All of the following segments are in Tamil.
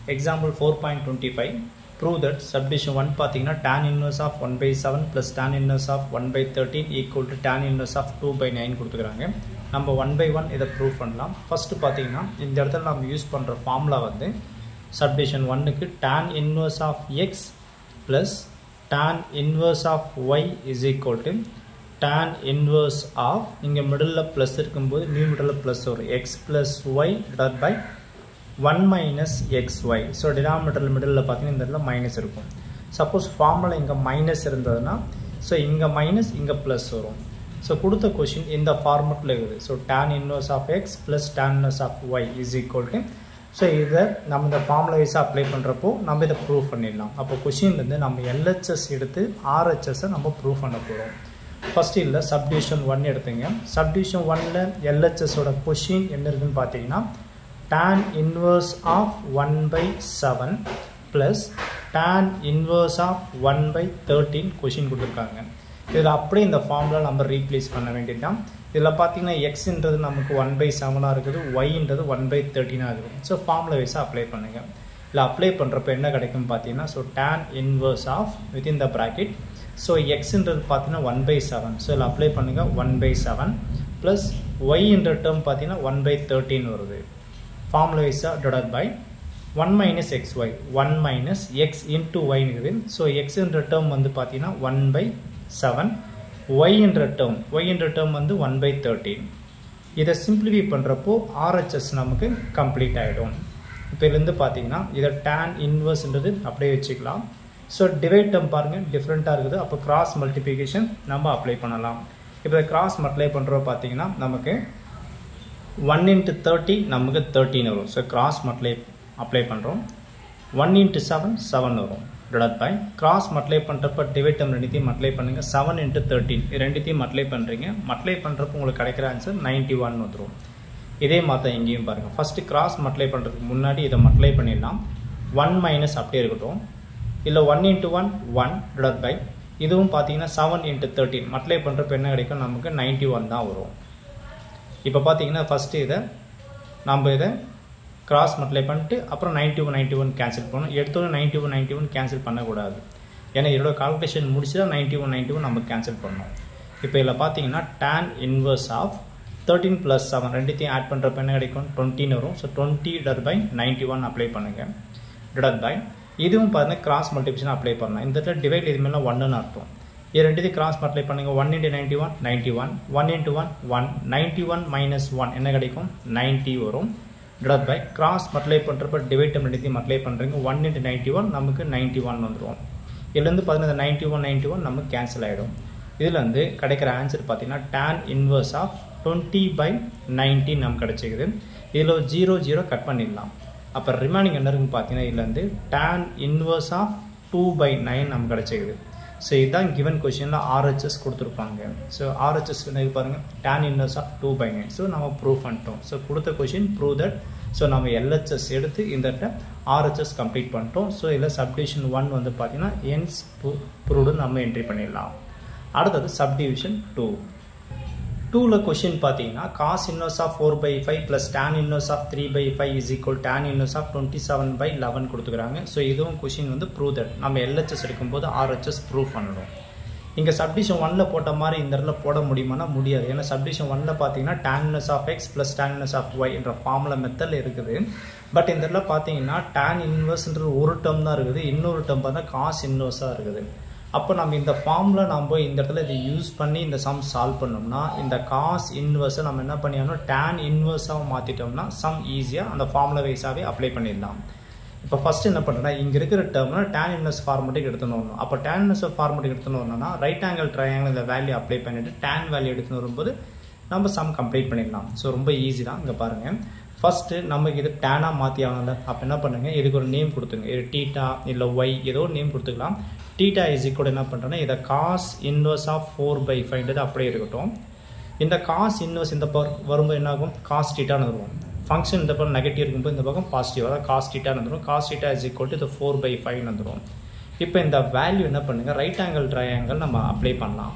example four point twenty five prove that subdivision one பார்த்தீங்கன்னா tan inverse of one by seven plus tan inverse of one by thirteen equal to tan inverse of two by nine கொடுத்துக்கிறாங்க நம்ம ஒன் பை ஒன் இதை ப்ரூவ் பண்ணலாம் ஃபஸ்ட்டு பார்த்தீங்கன்னா இந்த இடத்துல நம்ம யூஸ் பண்ணுற ஃபார்முலா வந்து சப்டிஷன் ஒன்னுக்கு tan inverse of x plus tan inverse of y is equal to tan inverse of இங்கே மிடில் ப்ளஸ் இருக்கும்போது நியூ மிடில் ப்ளஸ் வரும் x plus y divide by one minus x y so denominator middle பார்த்தீங்கன்னா இந்த இடத்துல மைனஸ் இருக்கும் சப்போஸ் ஃபார்முலா இங்கே மைனஸ் இருந்ததுன்னா ஸோ இங்கே மைனஸ் இங்கே ப்ளஸ் வரும் ஸோ கொடுத்த கொஷின் இந்த ஃபார்மெட்டில் இருக்குது so tan inverse of x plus tan inverse of y is equal to so இதை நம்ம இந்த ஃபார்முலா வைஸாக அப்ளை பண்ணுறப்போ நம்ம இதை ப்ரூவ் பண்ணிடலாம் அப்போ கொஷின்லேருந்து நம்ம எல்ஹெச்எஸ் எடுத்து ஆர்ஹெச்எஸை நம்ம ப்ரூவ் பண்ண போகிறோம் ஃபஸ்ட்டு இல்லை சப்டிவிஷன் ஒன் எடுத்துங்க சப்டிவிஷன் ஒன்னில் எல்ஹெச்எஸோட கொஷின் என்ன இருக்குன்னு பார்த்தீங்கன்னா tan inverse of one by seven plus tan inverse of one by thirteen question கொடுத்துருக்காங்க இதில் அப்படியே இந்த ஃபார்முலா நம்ம ரீப்ளேஸ் பண்ண வேண்டியதுதான் இதில் பார்த்தீங்கன்னா எக்ஸ்ன்றது நமக்கு ஒன் பை செவனாக இருக்குது ஒய்ன்றது ஒன் பை தேர்ட்டினாக இருக்குது ஸோ ஃபார்முலா வைஸாக அப்ளை பண்ணுங்கள் இல்லை அப்ளை பண்ணுறப்ப என்ன கிடைக்கும் பார்த்தீங்கன்னா so tan inverse of within the bracket so எக்ஸ்ன்றது பார்த்தீங்கன்னா ஒன் பை செவன் ஸோ இதில் அப்ளை பண்ணுங்கள் ஒன் பை செவன் ப்ளஸ் ஒய்ன்ற டேர்ம் பார்த்தீங்கன்னா ஒன் பை தேர்ட்டின் வருது ஃபார்முலா வைஸாக divide by one minus x y one minus x into ஒய்னுக்குது ஸோ எக்ஸ்ன்ற டேர்ம் வந்து பார்த்தீங்கன்னா ஒன் பை செவன் ஒய் என்ற டேர்ம் ஒய் என்ற டேர்ம் வந்து ஒன் பை தேர்ட்டீன் இதை சிம்பிளிஃபை பண்ணுறப்போ ஆர்ஹெச்எஸ் நமக்கு கம்ப்ளீட் ஆகிடும் இப்போ இதுலேருந்து பார்த்தீங்கன்னா இதை டேன் இன்வர்ஸ்ன்றது அப்படியே வச்சுக்கலாம் ஸோ டிவைட் டேர்ம் பாருங்கள் டிஃப்ரெண்ட்டாக இருக்குது அப்போ கிராஸ் மல்டிப்ளிகேஷன் நம்ம அப்ளை பண்ணலாம் இப்போ கிராஸ் மல்டிப்ளை பண்ணுறப்ப பார்த்தீங்கன்னா நமக்கு ஒன் இன்ட்டு தேர்ட்டி நமக்கு தேர்ட்டின் வரும் ஸோ கிராஸ் மல்டிப்ளை அப்ளை பண்ணுறோம் ஒன் இன்ட்டு செவன் செவன் வரும் டிவைட் பை கிராஸ் மல்டிப்ளை பண்ணுறப்ப டிவைட் டேர்ம் ரெண்டுத்தையும் மல்டிப்ளை பண்ணுங்கள் செவன் இன்ட்டு தேர்ட்டின் இது ரெண்டுத்தையும் மல்டிப்ளை பண்ணுறீங்க மல்டிப்ளை பண்ணுறப்போ உங்களுக்கு கிடைக்கிற ஆன்சர் நைன்ட்டி ஒன் வந்துடும் இதே மாதிரி தான் எங்கேயும் பாருங்கள் ஃபஸ்ட்டு கிராஸ் மல்டிப்ளை பண்ணுறதுக்கு முன்னாடி இதை மல்டிப்ளை பண்ணிடலாம் ஒன் மைனஸ் அப்படியே இருக்கட்டும் இல்லை one into one one divide by இதுவும் பார்த்தீங்கன்னா செவன் இன்ட்டு தேர்ட்டின் மல்டிப்ளை பண்ணுறப்ப என்ன கிடைக்கும் நமக்கு நைன்ட்டி ஒன் தான் வரும் இப்போ பார்த்தீங்கன்னா ஃபஸ்ட்டு இதை நம்ம இதை கிராஸ் மல்டிப்ளை பண்ணிட்டு அப்புறம் ninety one ninety one cancel பண்ணணும் எடுத்தோடனே ninety one ninety one cancel பண்ணக்கூடாது ஏன்னா இதோட கால்குலேஷன் முடிச்சு தான் நைன்ட்டி ஒன் நைன்ட்டி ஒன் நம்ம கேன்சல் பண்ணணும் இப்போ இதில் பார்த்தீங்கன்னா tan inverse of thirteen plus seven ரெண்டுத்தையும் ஆட் பண்ணுறப்ப என்ன கிடைக்கும் டுவெண்ட்டின்னு வரும் so twenty that by ninety one apply பண்ணுங்கள் டிவைட் பை இதுவும் பார்த்தீங்கன்னா கிராஸ் மல்டிபிகேஷன் அப்ளை பண்ணலாம் இந்த இடத்துல டிவைட் இது மேலே ஒன்றுன்னு அர்த்தம் இது ரெண்டுத்தையும் கிராஸ் மல்டிப்ளை பண்ணுங்க one into ninety one ninety one one into one one ninety one minus one என்ன கிடைக்கும் நைன்ட்டி வரும் டிவைட் பை கிராஸ் மல்டிப்ளை பண்ணுறப்ப டிவைட் ரெண்டுத்தையும் மல்டிப்ளை பண்ணுறீங்க ஒன் இன்ட்டு நைன்ட்டி ஒன் நமக்கு நைன்ட்டி ஒன் வந்துடும் இதுலேருந்து பார்த்தீங்கன்னா நைன்ட்டி ஒன் நைன்ட்டி ஒன் நமக்கு கேன்சல் ஆகிடும் இதுலேருந்து கிடைக்கிற ஆன்சர் பார்த்தீங்கன்னா tan inverse of twenty by nineteen நமக்கு கிடச்சிக்குது இதில் ஜீரோ ஜீரோ கட் பண்ணிடலாம் அப்போ ரிமைனிங் என்ன இருக்குன்னு பார்த்தீங்கன்னா இதுலேருந்து tan inverse of two by nine நமக்கு கிடச்சிக்குது ஸோ இதுதான் கிவன் கொஷினில் ஆர்ஹெச்எஸ் கொடுத்துருப்பாங்க ஸோ ஆர்ஹெச்எஸ் என்ன பாருங்கள் tan inverse of two by nine so நம்ம ப்ரூவ் பண்ணிட்டோம் ஸோ கொடுத்த கொஷின் ப்ரூவ் தட் ஸோ நம்ம எல்ஹெச்எஸ் எடுத்து இந்த ஆர்ஹெச்எஸ் கம்ப்ளீட் பண்ணிட்டோம் ஸோ இதில் சப்டிவிஷன் ஒன் வந்து பார்த்தீங்கன்னா என்ஸ் ப்ரூவ்டு நம்ம என்ட்ரி பண்ணிடலாம் அடுத்தது சப்டிவிஷன் டூ டூவில் கொஷின் பார்த்தீங்கன்னா cos inverse of four by five plus tan inverse of three by five is equal tan inverse of twenty seven by eleven கொடுத்துக்கிறாங்க ஸோ இதுவும் கொஷின் வந்து ப்ரூவ் தட் நம்ம எல்ஹெச்எஸ் எடுக்கும்போது ஆர்ஹெச்எஸ் ப்ரூவ் பண்ணணும் இங்கே சப்டிஷன் ஒனில் போட்ட மாதிரி இந்த இடத்துல போட முடியுமானா முடியாது ஏன்னா சப்டிஷன் ஒனில் பார்த்தீங்கன்னா tan inverse of x plus tan inverse of y என்ற ஃபார்முலா மெத்தடில் இருக்குது பட் இந்த இடத்துல பார்த்தீங்கன்னா டேன் இன்வர்ஸ்ன்றது ஒரு டேர்ம் தான் இருக்குது இன்னொரு டேர்ம் பார்த்தா காஸ் இன்வர்ஸாக இருக்குது அப்போ நம்ம இந்த ஃபார்மில் நம்ம இந்த இடத்துல இதை யூஸ் பண்ணி இந்த சம் சால்வ் பண்ணோம்னா இந்த காஸ் இன்வர்ஸை நம்ம என்ன பண்ணிடணும் டேன் இன்வர்ஸாக மாற்றிட்டோம்னா சம் ஈஸியாக அந்த ஃபார்முலா வைஸாகவே அப்ளை பண்ணிடலாம் இப்போ ஃபஸ்ட்டு என்ன பண்ணுறேன்னா இங்கே இருக்கிற டேர்ம்னா டேன் இன்வர்ஸ் ஃபார்மெட்டுக்கு எடுத்துன்னு வரணும் அப்போ டேன் இன்வர்ஸ் ஃபார்மெட்டுக்கு எடுத்துன்னு வரணும்னா ரைட் ஆங்கிள் ட்ரையாங்கிள் இந்த வேல்யூ அப்ளை பண்ணிவிட்டு டேன் வேல்யூ எடுத்துன்னு வரும்போது நம்ம சம் கம்ப்ளீட் பண்ணிடலாம் ஸோ ரொம்ப ஈஸி தான் இங்கே பாருங்கள் ஃபஸ்ட்டு நமக்கு இது டேனாக மாற்றி ஆகணும்ல அப்போ என்ன பண்ணுங்கள் இதுக்கு ஒரு நேம் கொடுத்துங்க இது டீட்டா இல்லை ஒய் ஏதோ ஒரு நேம் கொடுத்துக்கலாம் டீட்டா இஸ் ஈக்குவல் என்ன பண்ணுறேன்னா இதை cos inverse of four by ஃபைவ்ன்றது அப்படியே இருக்கட்டும் இந்த காஸ் இன்வர்ஸ் இந்த பவர் வரும்போது என்ன ஆகும் காஸ் டீட்டான்னு வரும் ஃபங்க்ஷன் இந்த பக்கம் நெகட்டிவ் இருக்கும்போது இந்த பக்கம் பாசிட்டிவ் அதாவது காஸ் டீட்டான்னு வந்துடும் cos theta is equal to இது ஃபோர் பை ஃபைவ்னு வந்துடும் இப்போ இந்த வேல்யூ என்ன பண்ணுங்கள் ரைட் ஆங்கிள் ட்ரையாங்கிள் நம்ம அப்ளை பண்ணலாம்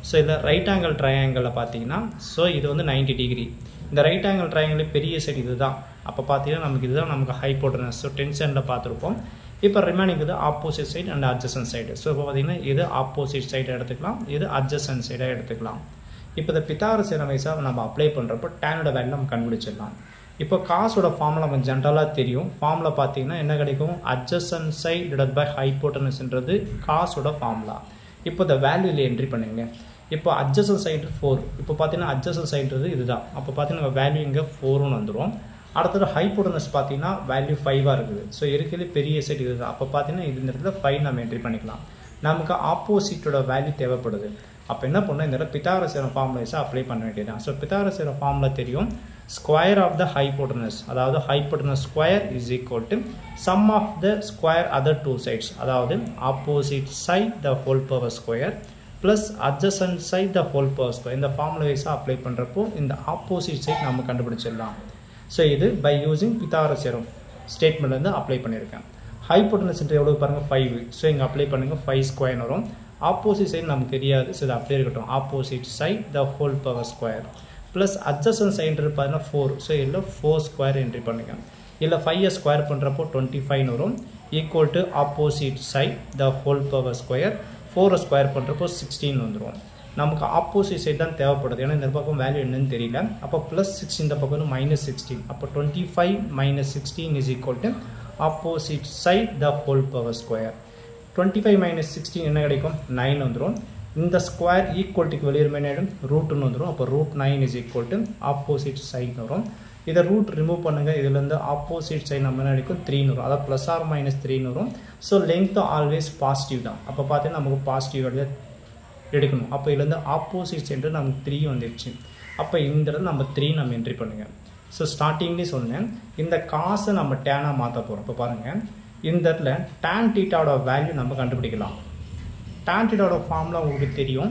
ஸோ இதில் ரைட் ஆங்கிள் ட்ரையாங்கிளில் பார்த்தீங்கன்னா ஸோ இது வந்து 90 டிகிரி இந்த ரைட் ஆங்கிள் ட்ரையாங்கிள் பெரிய சைடு இதுதான் அப்போ பார்த்தீங்கன்னா நமக்கு இதுதான் நமக்கு ஹைப்போட்டனஸ் ஸோ டென்ஷனில் பார்த்துருப்போம் இப்போ ரிமைனிங் இது opposite side and adjacent side so இப்போ பார்த்தீங்கன்னா இது ஆப்போசிட் சைடு எடுத்துக்கலாம் இது அட்ஜசன் சைடாக எடுத்துக்கலாம் இப்போ இந்த பித்தாரஸ் வைஸாக நம்ம அப்ளை பண்ணுறப்போ டேனோட வேல்யூ நம்ம கண்டுபிடிச்சிடலாம் இப்போ காசோட ஃபார்முலா நமக்கு ஜென்ரலாக தெரியும் ஃபார்முலா பார்த்தீங்கன்னா என்ன கிடைக்கும் அட்ஜசன் சைட் டிவைட் பை ஹைப்போட்டனஸ்ன்றது காசோட ஃபார்முலா இப்போ இந்த வேல்யூவில் என்ட்ரி பண்ணுங்க இப்போ அட்ஜசன் சைடு ஃபோர் இப்போ பார்த்தீங்கன்னா அட்ஜசன் சைடுறது இதுதான் அப்போ பார்த்தீங்கன்னா வேல்யூ இங்கே ஃபோர்னு வந்துடும் அடுத்தது ஹைப்போட்டனஸ் பார்த்தீங்கன்னா வேல்யூ ஃபைவாக இருக்குது ஸோ இருக்கிறது பெரிய செட் இதுதான் அப்போ பார்த்தீங்கன்னா இது இந்த இடத்துல ஃபைவ் நம்ம என்ட்ரி பண்ணிக்கலாம் நமக்கு ஆப்போசிட்டோட வேல்யூ தேவைப்படுது அப்போ என்ன பண்ணணும் இந்த இடத்துல பித்தாரசேரம் ஃபார்முலேஸை அப்ளை பண்ண வேண்டியதான் ஸோ பித்தாரசேரம் ஃபார்முலா தெரியும் ஸ்கொயர் ஆஃப் த ஹைப்போட்டனஸ் அதாவது hypotenuse square is equal to sum of the square other two sides அதாவது opposite side the whole power square plus adjacent side the whole power square இந்த ஃபார்முலா வைஸாக அப்ளை பண்ணுறப்போ இந்த ஆப்போசிட் சைட் நம்ம கண்டுபிடிச்சிடலாம் ஸோ இது பை யூசிங் பித்தாரசேரம் ஸ்டேட்மெண்ட் வந்து அப்ளை பண்ணியிருக்கேன் ஹைப்போட்டனஸ் எவ்வளோ பாருங்கள் ஃபைவ் ஸோ இங்கே அப்ளை பண்ணுங்கள் ஃபைவ் ஸ்கொயர் வரும் ஆப்போசிட் சைடு நமக்கு தெரியாது ஸோ இது அப்படியே இருக்கட்டும் opposite side the whole power square plus adjacent சைன்றது பார்த்தீங்கன்னா ஃபோர் ஸோ இதில் ஃபோர் ஸ்கொயர் என்ட்ரி பண்ணுங்க இல்லை ஃபைவ் ஸ்கொயர் பண்ணுறப்போ டுவெண்ட்டி ஃபைவ் வரும் equal to opposite side the whole power square ஃபோரை ஸ்கொயர் பண்ணுறப்போ சிக்ஸ்டீன் வந்துடும் நமக்கு ஆப்போசிட் சைட் தான் தேவைப்படுது ஏன்னா இந்த பக்கம் வேல்யூ என்னன்னு தெரியல அப்போ ப்ளஸ் சிக்ஸ் இந்த பக்கம் வந்து மைனஸ் சிக்ஸ்டீன் அப்போ twenty five minus sixteen is equal to opposite side the whole power square twenty five minus sixteen என்ன கிடைக்கும் நைன் வந்துடும் இந்த ஸ்கொயர் ஈக்குவல்ட்டுக்கு வெளியே ஆகிடும் ரூட்டுன்னு வந்துடும் அப்போ root nine is equal to opposite side வரும் இதை ரூட் ரிமூவ் பண்ணுங்கள் இதுலேருந்து ஆப்போசிட் சைட் நம்ம என்ன கிடைக்கும் த்ரீன்னு வரும் அதாவது ப்ளஸ் ஆர் மைனஸ் த்ரீன்னு வரும் ஸோ லென்த் ஆல்வேஸ் பாசிட்டிவ் தான் அப்போ பார்த்தீங்கன்னா நமக்கு பாசிட்டிவ் வேல்யூ எடுக்கணும் அப்போ இதுலேருந்து ஆப்போசிட் சைடு நமக்கு த்ரீ வந்துடுச்சு அப்போ இந்த இடத்துல நம்ம த்ரீ நம்ம என்ட்ரி பண்ணுங்கள் ஸோ ஸ்டார்டிங்லேயே சொன்னேன் இந்த காசை நம்ம டேனாக மாற்ற போகிறோம் இப்போ பாருங்கள் இந்த இடத்துல டேன் டீட்டாவோட வேல்யூ நம்ம கண்டுபிடிக்கலாம் டேன் டீட்டாவோட ஃபார்முலா உங்களுக்கு தெரியும்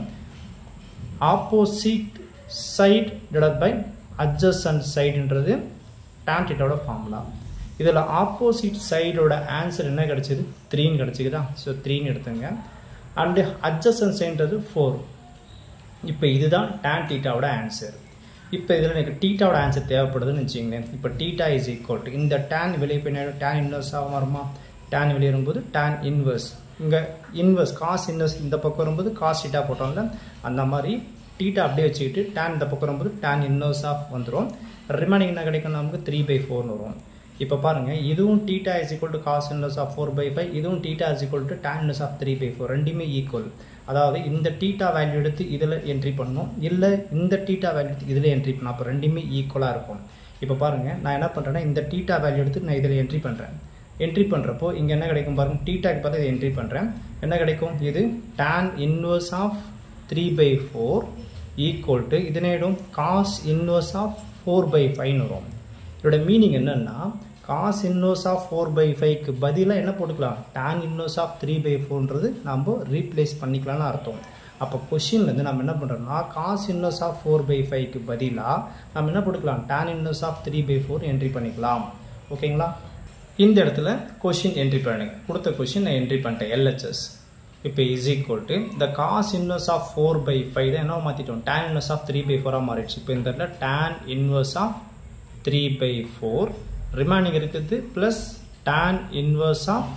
opposite side divide by adjacent சைடுன்றது டேன் டீட்டாவோட ஃபார்முலா இதில் ஆப்போசிட் சைடோட ஆன்சர் என்ன கிடச்சிது த்ரீன்னு கிடச்சிக்குதா ஸோ த்ரீன்னு எடுத்துங்க அண்டு அட்ஜஸ்டன்ட் சைன்றது ஃபோர் இப்போ இதுதான் டேன் டீட்டாவோட ஆன்சர் இப்போ இதில் எனக்கு டீட்டாவோட ஆன்சர் தேவைப்படுதுன்னு வச்சுங்களேன் இப்போ டீட்டா இஸ் ஈக்குவல் டு இந்த டேன் வெளியே பின்னாடி டேன் இன்வர்ஸாக வருமா டேன் வெளியே வரும்போது டேன் இன்வர்ஸ் இங்கே இன்வர்ஸ் காஸ் இன்வர்ஸ் இந்த பக்கம் வரும்போது காஸ் டீட்டா போட்டோம்ல அந்த மாதிரி டீட்டா அப்படியே வச்சுக்கிட்டு டேன் இந்த பக்கம் வரும்போது டேன் இன்வர்ஸ் ஆஃப் வந்துடும் ரிமைனிங் என்ன கிடைக்கும் நமக்கு த்ரீ பை ஃபோர்னு வரும் இப்போ பாருங்கள் இதுவும் theta is equal to cos inverse of four by five இதுவும் theta is equal to tan inverse of three by four ரெண்டுமே ஈக்குவல் அதாவது இந்த டீட்டா வேல்யூ எடுத்து இதில் என்ட்ரி பண்ணணும் இல்லை இந்த டீட்டா வேல்யூ எடுத்து இதில் என்ட்ரி பண்ணணும் அப்போ ரெண்டுமே ஈக்குவலாக இருக்கும் இப்போ பாருங்கள் நான் என்ன பண்ணுறேன்னா இந்த டீட்டா வேல்யூ எடுத்து நான் இதில் என்ட்ரி பண்ணுறேன் என்ட்ரி பண்ணுறப்போ இங்கே என்ன கிடைக்கும் பாருங்கள் டீட்டாக்கு பார்த்து இதை என்ட்ரி பண்ணுறேன் என்ன கிடைக்கும் இது tan inverse of three by four equal to இதனிடம் cos inverse of four by ஃபைவ்னு வரும் இதோட மீனிங் என்னென்னா cos inverse of four by ஃபைவ்க்கு பதிலாக என்ன போட்டுக்கலாம் tan inverse of three by ஃபோர்ன்றது நம்ம ரீப்ளேஸ் பண்ணிக்கலாம்னு அர்த்தம் அப்போ கொஷின்லேருந்து நம்ம என்ன பண்ணுறோம்னா cos inverse of four by ஃபைவ்க்கு பதிலாக நம்ம என்ன போட்டுக்கலாம் tan inverse of three by four entry பண்ணிக்கலாம் ஓகேங்களா இந்த இடத்துல கொஷின் என்ட்ரி பண்ணுங்க கொடுத்த கொஷின் நான் என்ட்ரி பண்ணிட்டேன் எல்ஹெச்எஸ் இப்போ இஸ் ஈக்குவல் டு இந்த cos inverse of four by five தான் என்ன மாற்றிட்டோம் tan inverse of three by ஃபோராக மாறிடுச்சு இப்போ இந்த இடத்துல tan inverse of three by four remaining இருக்குது plus tan inverse of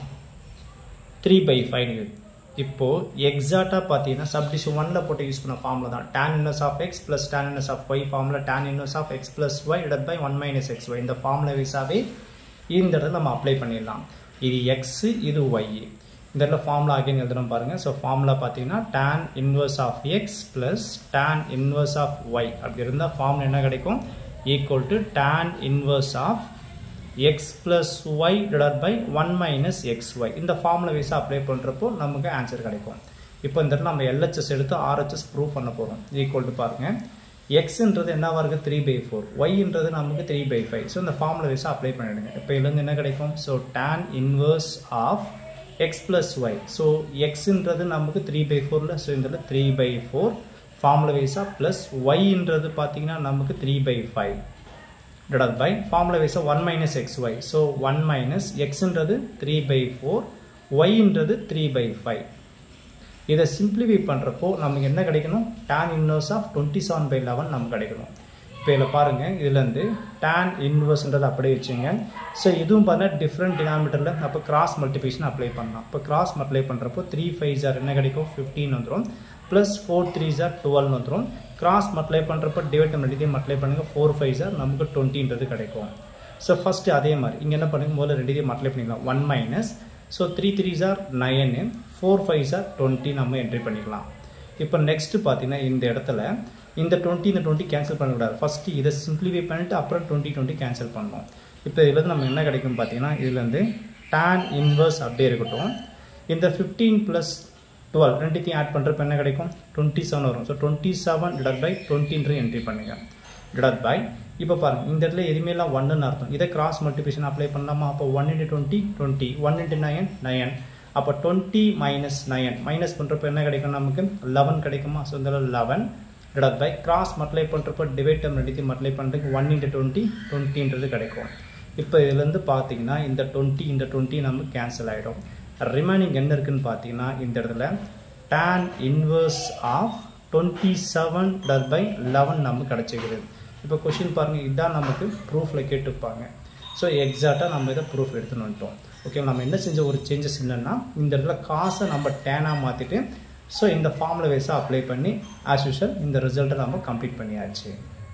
three by five இப்போது எக்ஸாக்டாக பார்த்தீங்கன்னா சப்டிஷன் ஒன்ல போட்டு யூஸ் பண்ண ஃபார்முலா தான் tan inverse of x plus tan inverse of y formula tan inverse of x plus y divide by one minus x y இந்த ஃபார்முலா வைஸாகவே இந்த இடத்துல நம்ம அப்ளை பண்ணிடலாம் இது எக்ஸு இது ஒய் இந்த இடத்துல ஃபார்முலா அகைன் எழுதுறோம் பாருங்கள் ஸோ ஃபார்முலா பார்த்தீங்கன்னா tan inverse of x plus tan inverse of y அப்படி இருந்தால் ஃபார்முலா என்ன கிடைக்கும் equal to tan inverse of x plus y divide by one minus x y இந்த ஃபார்முலா வைஸாக அப்ளை பண்ணுறப்போ நமக்கு ஆன்சர் கிடைக்கும் இப்போ இந்த இடத்துல நம்ம எல்ஹெச்எஸ் எடுத்து ஆர்ஹெச்எஸ் ப்ரூவ் பண்ண போகிறோம் ஈக்குவல் டு பாருங்கள் எக்ஸ்ன்றது என்னவா இருக்குது த்ரீ பை ஃபோர் ஒய்ன்றது நமக்கு த்ரீ பை ஃபைவ் ஸோ இந்த ஃபார்முலா வைஸாக அப்ளை பண்ணிடுங்க இப்போ இதுலேருந்து என்ன கிடைக்கும் so tan inverse of x plus y so எக்ஸ்ன்றது நமக்கு த்ரீ பை ஃபோரில் ஸோ இந்த த்ரீ பை ஃபோர் ஃபார்முலா வைஸாக ப்ளஸ் ஒய்ன்றது பார்த்தீங்கன்னா நமக்கு three by five divided by formula வைஸா 1 minus xy so 1 minus xன்றது 3 by 4 yன்றது 3 by 5 இதை சிம்பிளிஃபை பண்ணுறப்போ நமக்கு என்ன கிடைக்கணும் tan inverse of twenty seven by eleven நமக்கு கிடைக்கணும் இப்போ இதில் பாருங்கள் இதுலேருந்து tan இன்வர்ஸ்ன்றது அப்படியே வச்சுங்க ஸோ இதுவும் பார்த்தீங்கன்னா டிஃப்ரெண்ட் டினாமிட்டரில் அப்போ கிராஸ் மல்டிபிகேஷன் அப்ளை பண்ணலாம் இப்போ கிராஸ் மல்டிப்ளை பண்ணுறப்போ த்ரீ ஃபைவ் ஜார் என்ன கிடைக்கும் ஃபிஃப்டீன் வந்துடும் ப்ளஸ் ஃபோர் த்ரீ ஜார் டுவெல் வந்துடும் கிராஸ் மல்டிப்ளை பண்ணுறப்போ டிவைட் ரெண்டுத்தையும் மல்டிப்ளை பண்ணுங்கள் ஃபோர் ஃபைவ் ஜார் நமக்கு டுவெண்ட்டின்றது கிடைக்கும் ஸோ ஃபஸ்ட்டு அதே மாதிரி இங்கே என்ன பண்ணுங்க முதல்ல ரெண்டுத்தையும் மல்டிப்ளை பண்ணிக்கலாம் one minus so three three ஜார் நைனு ஃபோர் ஃபைவ் ஜார் டுவெண்ட்டி நம்ம என்ட்ரி பண்ணிக்கலாம் இப்போ நெக்ஸ்ட்டு பார்த்தீங்கன்னா இந்த இடத்துல இந்த டுவெண்ட்டி இந்த டுவெண்ட்டி கேன்சல் பண்ணக்கூடாது ஃபஸ்ட்டு இதை சிம்பிளிஃபை பண்ணிட்டு அப்புறம் டுவெண்ட்டி டுவெண்ட்டி கேன்சல் பண்ணணும் இப்போ இதுலேருந்து நம்ம என்ன கிடைக்கும் பார்த்தீங்கன்னா இதுலேருந்து tan இன்வர்ஸ் அப்படியே இருக்கட்டும் இந்த ஃபிஃப்டீன் ப்ளஸ் டுவெல் ரெண்டுத்தையும் ஆட் பண்ணுறப்ப என்ன கிடைக்கும் டுவெண்ட்டி செவன் வரும் so twenty seven divide by டுவெண்ட்டின்ற என்ட்ரி பண்ணுங்கள் டிவைட் பை இப்போ பாருங்கள் இந்த இடத்துல எதுவுமேலாம் ஒன்றுன்னு அர்த்தம் இதை கிராஸ் மல்டிபிகேஷன் அப்ளை பண்ணலாமா அப்போ one into twenty twenty one into nine nine அப்போ டுவெண்ட்டி மைனஸ் நயன் மைனஸ் பண்ணுறப்ப என்ன கிடைக்கும் நமக்கு லெவன் கிடைக்குமா ஸோ இந்த eleven divide by cross multiply பண்ணுறப்போ டிவைட் டேர்ம் ரெண்டுத்தையும் மல்டிப்ளை பண்ணுறதுக்கு ஒன் இன்ட்டு டுவெண்ட்டி டுவெண்ட்டின்றது கிடைக்கும் இப்போ இதுலேருந்து பார்த்தீங்கன்னா இந்த டுவெண்ட்டி இந்த டுவெண்ட்டி நமக்கு கேன்சல் ஆகிடும் ரிமைனிங் என்ன இருக்குன்னு பார்த்தீங்கன்னா இந்த இடத்துல tan inverse of twenty seven divide by eleven நமக்கு கிடச்சிக்கிறது இப்போ கொஷின் பாருங்கள் இதுதான் நமக்கு ப்ரூஃபில் கேட்டுப்பாங்க ஸோ எக்ஸாக்டாக நம்ம இதை ப்ரூஃப் எடுத்துன்னு வந்துட்டோம் ஓகே நம்ம என்ன செஞ்ச ஒரு சேஞ்சஸ் என்னென்னா இந்த இடத்துல காசை நம்ம டேனாக மாற்றிட்டு ஸோ இந்த ஃபார்முலா வைஸாக அப்ளை பண்ணி ஆஸ் யூஷுவல் இந்த ரிசல்ட்டை நம்ம கம்ப்ளீட் பண்ணியாச்சு